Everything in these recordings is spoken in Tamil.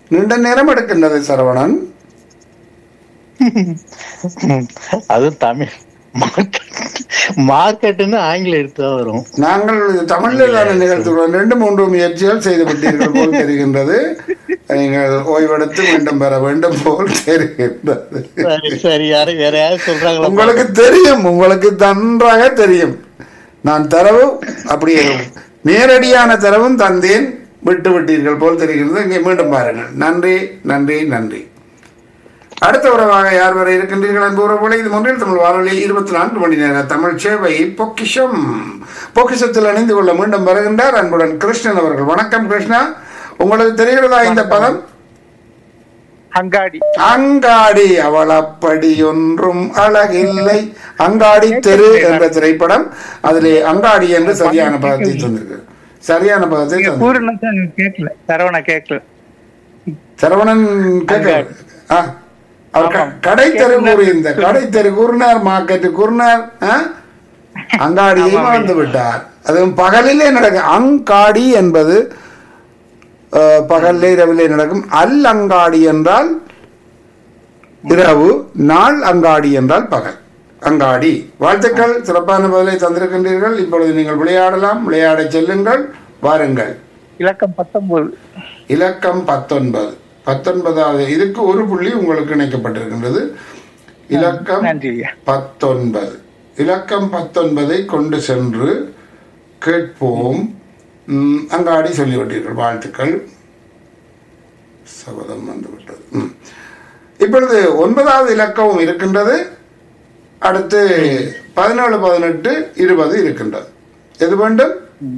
நீண்ட நேரம் எடுக்கின்றது சரவணன் அதுவும் தமிழ் மார்க்கெட் மார்க்கெட்டுன்னு ஆங்கிலம் எடுத்து தான் வரும் நாங்கள் தமிழில் தானே நிகழ்த்துகிறோம் ரெண்டு மூன்று முயற்சிகள் செய்து விட்டீர்கள் போல் தெரிகின்றது நீங்கள் ஓய்வெடுத்து மீண்டும் பெற வேண்டும் போல் தெரிகின்றது சரி சரி யாரும் வேற யாரும் சொல்றாங்களா உங்களுக்கு தெரியும் உங்களுக்கு நன்றாக தெரியும் நான் தரவு அப்படியே நேரடியான தரவும் தந்தேன் விட்டு விட்டீர்கள் போல் தெரிகிறது இங்கே மீண்டும் பாருங்கள் நன்றி நன்றி நன்றி அடுத்த உறவாக யார் வரை இருக்கின்றீர்கள் அன்பு உறவுகளை இது முன்னில் தமிழ் வானொலி இருபத்தி நான்கு மணி நேர தமிழ் சேவை பொக்கிஷம் பொக்கிஷத்தில் இணைந்து கொள்ள மீண்டும் வருகின்றார் அன்புடன் கிருஷ்ணன் அவர்கள் வணக்கம் கிருஷ்ணா உங்களுக்கு தெரிகிறதா இந்த பதம் அங்காடி அங்காடி அவள் அப்படி ஒன்றும் அழகில்லை அங்காடி தெரு என்ற திரைப்படம் அதிலே அங்காடி என்று சரியான பதத்தை தந்திருக்கு சரியான பதத்தை தந்திருக்கு கூறுன்னு தான் கேட்கல சரவண கேட்கல சரவணன் கேட்க ஆ, அவர் க- கடை தெரு கூறியிருந்த கடை தெரு கூறினார் மார்க்கெட் கூறினார் ஆ? அங்காடியை மறந்து விட்டார் அதுவும் பகலிலே நடக்கும் அங்காடி என்பது அஹ், பகலிலே இரவிலே நடக்கும் அல் அங்காடி என்றால் இரவு நாள் அங்காடி என்றால் பகல் அங்காடி வாழ்த்துக்கள் சிறப்பான பதிலை தந்திருக்கின்றீர்கள் இப்பொழுது நீங்கள் விளையாடலாம் விளையாட செல்லுங்கள் வாருங்கள் இலக்கம் பத்தொன்பது இலக்கம் பத்தொன்பது பத்தொன்பதாவது இதுக்கு ஒரு புள்ளி உங்களுக்கு இணைக்கப்பட்டிருக்கின்றது இலக்கம் நன்றி ஐயா பத்தொன்பது இலக்கம் பத்தொன்பதை கொண்டு சென்று கேட்போம் ம், அங்காடி சொல்லிவிட்டீர்கள் வாழ்த்துக்கள் சபதம் வந்துவிட்டது ம். இப்பொழுது ஒன்பதாவது இலக்கமும் இருக்கின்றது அடுத்து பதினேழு பதினெட்டு இருபது இருக்கின்றது எது வேண்டும்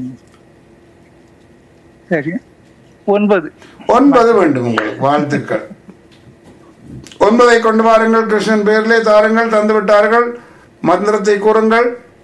சரி ஒன்பது ஒன்பது வேண்டும் உங்களுக்கு வாழ்த்துக்கள் ஒன்பதை கொண்டு வாருங்கள் கிருஷ்ணன் பேரிலே தாருங்கள் தந்து விட்டார்கள் மந்திரத்தை கூறுங்கள்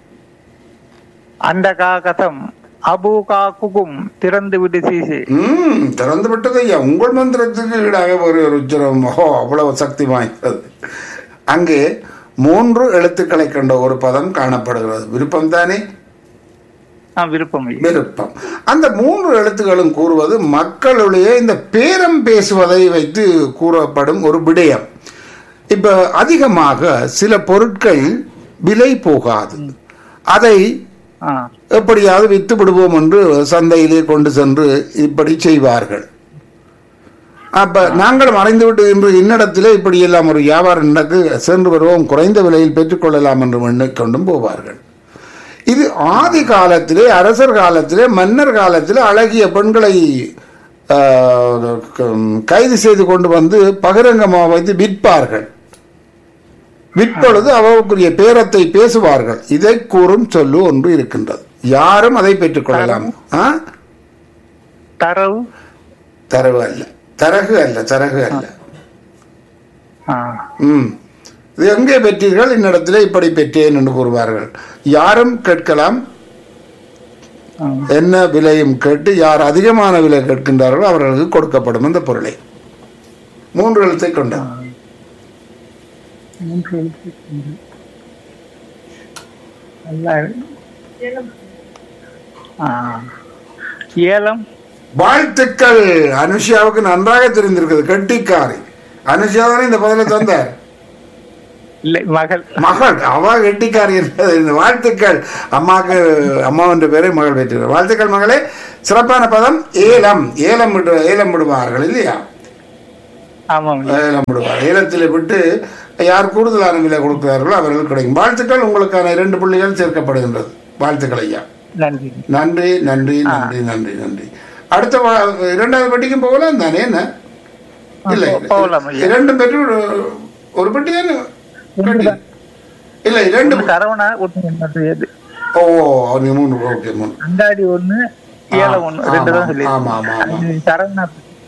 அந்த காகதம் அபு காக்குகும் திறந்து விடு சீசே ம் திறந்து விட்டது ஐயா உங்கள் மந்திரத்துக்கு ஈடாக ஒரு ஒரு உச்சரம் ஓ அவ்வளவு சக்தி வாய்ந்தது அங்கே மூன்று எழுத்துக்களை கொண்ட ஒரு பதம் காணப்படுகிறது விருப்பம் தானே ஆ விருப்பம் ஐயா விருப்பம் அந்த மூன்று எழுத்துக்களும் கூறுவது மக்களுடைய இந்த பேரம் பேசுவதை வைத்து கூறப்படும் ஒரு விடயம் இப்ப அதிகமாக சில பொருட்கள் விலை போகாது அதை ஆ எப்படியாவது வித்து விடுவோம் என்று சந்தையிலே கொண்டு சென்று இப்படி செய்வார்கள் அப்ப நாங்கள் மறைந்துவிட்டு இன்று இன்னிடத்திலே இப்படி எல்லாம் ஒரு வியாபாரம் நடக்கு சென்று வருவோம் குறைந்த விலையில் பெற்றுக்கொள்ளலாம் என்று எண்ணிக்கொண்டும் போவார்கள் இது ஆதி காலத்திலே அரசர் காலத்திலே மன்னர் காலத்திலே அழகிய பெண்களை ஆஹ், க- கைது செய்து கொண்டு வந்து பகிரங்கமாக வைத்து விற்பார்கள் விற்பொழுது அவருக்குரிய பேரத்தை பேசுவார்கள் இதை கூறும் சொல்லு ஒன்று இருக்கின்றது யாரும் அதை பெற்றுக்கொள்ளலாம் ஆ? தரவு தரவு அல்ல தரகு அல்ல தரகு அல்ல ஆ ம் இது எங்கே பெற்றீர்கள் இன்னிடத்திலே இப்படி பெற்றேன் என்று கூறுவார்கள் யாரும் கேட்கலாம் ஆ. என்ன விலையும் கேட்டு யார் அதிகமான விலை கேட்கின்றார்களோ அவர்களுக்கு கொடுக்கப்படும் அந்த பொருளை மூன்று எழுத்தை கொண்ட மூன்று எழுத்து கொண்டு. நல்லா ஆ ஏலம் வாழ்த்துக்கள் அனுஷியாவுக்கு நன்றாக தெரிந்திருக்குது கெட்டிக்காரி அனுஷியா தானே இந்த பதிலை தந்தார் இல்லை மகள் மகள் அவ கெட்டிக்காரி என்பது இந்த வாழ்த்துக்கள் அம்மாவுக்கு அம்மா என்ற பேரை மகள் பெற்றார் வாழ்த்துக்கள் மகளே சிறப்பான பதம் ஏலம் ஏலம் விடு ஏலம் விடுவார்கள் இல்லையா ஆமாம் ஐயா. ஏலம் விடுவார் ஏலத்தில் விட்டு யார் கூடுதலான விலை கொடுக்கிறார்களோ அவர்களுக்கு கிடைக்கும் வாழ்த்துக்கள் உங்களுக்கான இரண்டு புள்ளிகள் சேர்க்கப்படுகின்றது வாழ்த்துக்கள் ஐயா நன்றி நன்றி நன்றி நன்றி நன்றி நன்றி அடுத்த வா- இரண்டாவது பெட்டிக்கும் போகலாம் தானே என்ன இல்லை போ- போகலாம் ஐயா. இரண்டும் பெற்று ஒரு- ஒரு பெட்டி தானே பெட்டி இல்லை இரண்டு ஒண்ணு சரவணா ஒண்ணு என்னது ஓ நீ மூணு ஓகே மூணு அங்காடி ஒண்ணு ஏலம் ஒண்ணு ரெண்டு தான் சொல்லி ஆமா ஆமா ஆமா சரவணா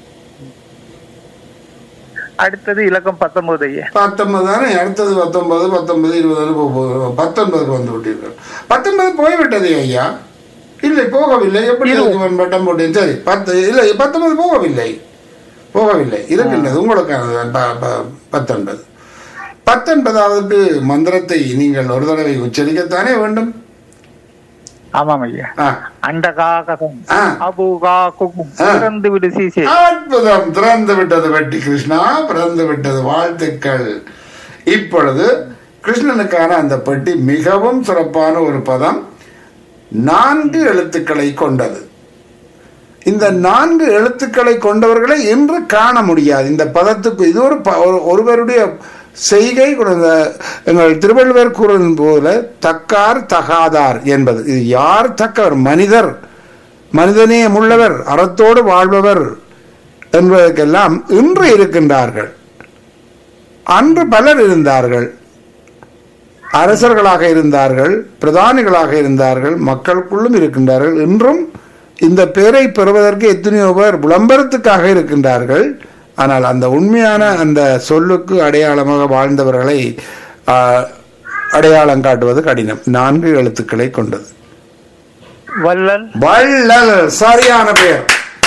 அடுத்தது இலக்கம் பத்தொன்பது ஐயா பத்தொன்பது தானே அடுத்தது பத்தொன்பது பத்தொன்பது இருபது போக போகுது பத்தொன்பதுக்கு வந்து விட்டீர்கள் பத்தொன்பது போய்விட்டது ஐயா இல்லை போகவில்லை எப்படி இருக்கு பட்டம் போட்டேன் சரி பத்து இல்லை பத்தொன்பது போகவில்லை போகவில்லை இருக்கின்றது உங்களுக்கானது ப- ப- பத்தொன்பது பத்தொன்பதாவது மந்திரத்தை நீங்கள் ஒரு தடவை உச்சரிக்கத்தானே வேண்டும் ஆமாம் ஐயா ஆ. அண்டகாகசம் ஆ. அபூகா குகும் ஆ. திறந்து விடு சீசே அற்புதம் திறந்து விட்டது வெட்டி கிருஷ்ணா பிறந்து விட்டது வாழ்த்துக்கள் இப்பொழுது கிருஷ்ணனுக்கான அந்த பெட்டி மிகவும் சிறப்பான ஒரு பதம் நான்கு எழுத்துக்களை கொண்டது இந்த நான்கு எழுத்துக்களை கொண்டவர்களை இன்று காண முடியாது இந்த பதத்துக்கு இது ஒரு ப- ஒரு- ஒருவருடைய செய்கை கூட இந்த எங்கள் திருவள்ளுவர் கூறும் போல தக்கார் தகாதார் என்பது இது யார் தக்கவர் மனிதர் மனிதநேயம் உள்ளவர் அறத்தோடு வாழ்பவர் என்பதற்கெல்லாம் இன்று இருக்கின்றார்கள் அன்று பலர் இருந்தார்கள் அரசர்களாக இருந்தார்கள் பிரதானிகளாக இருந்தார்கள் மக்களுக்குள்ளும் இருக்கின்றார்கள் இன்றும் இந்த பெயரை பெறுவதற்கு எத்தனையோ பேர் விளம்பரத்துக்காக இருக்கின்றார்கள் ஆனால் அந்த உண்மையான அந்த சொல்லுக்கு அடையாளமாக வாழ்ந்தவர்களை ஆ, அடையாளம் காட்டுவது கடினம் நான்கு எழுத்துக்களை கொண்டது வள்ளல் வள்ளல் சரியான பெயர்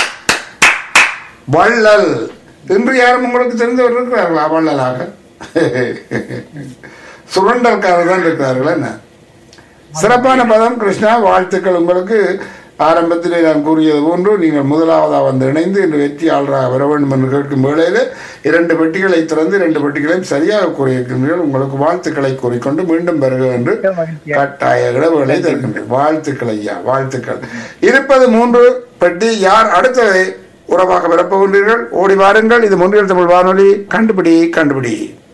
வள்ளல் இன்று யாரும் உங்களுக்கு தெரிந்தவர் இருக்கிறார்களா வள்ளலாக சுரண்டல்காரர் தான் இருக்கிறார்கள் என்ன சிறப்பான பதம் கிருஷ்ணா வாழ்த்துக்கள் உங்களுக்கு ஆரம்பத்திலே நான் கூறியது போன்று நீங்கள் முதலாவதாக வந்து இணைந்து இன்று வெற்றியாளராக வர வேண்டும் என்று கேட்கும் வேளையில் இரண்டு பெட்டிகளை திறந்து இரண்டு பெட்டிகளையும் சரியாக கூறியிருக்கின்றீர்கள் உங்களுக்கு வாழ்த்துக்களை கூறிக்கொண்டு மீண்டும் வருக என்று கட்டாய இடவுகளை தருகின்றேன் வாழ்த்துக்கள் ஐயா வாழ்த்துக்கள் இருப்பது மூன்று பெட்டி யார் அடுத்ததை உறவாக வரப்போகின்றீர்கள் ஓடி வாருங்கள் இது முன்னில் தமிழ் வானொலி கண்டுபிடி கண்டுபிடி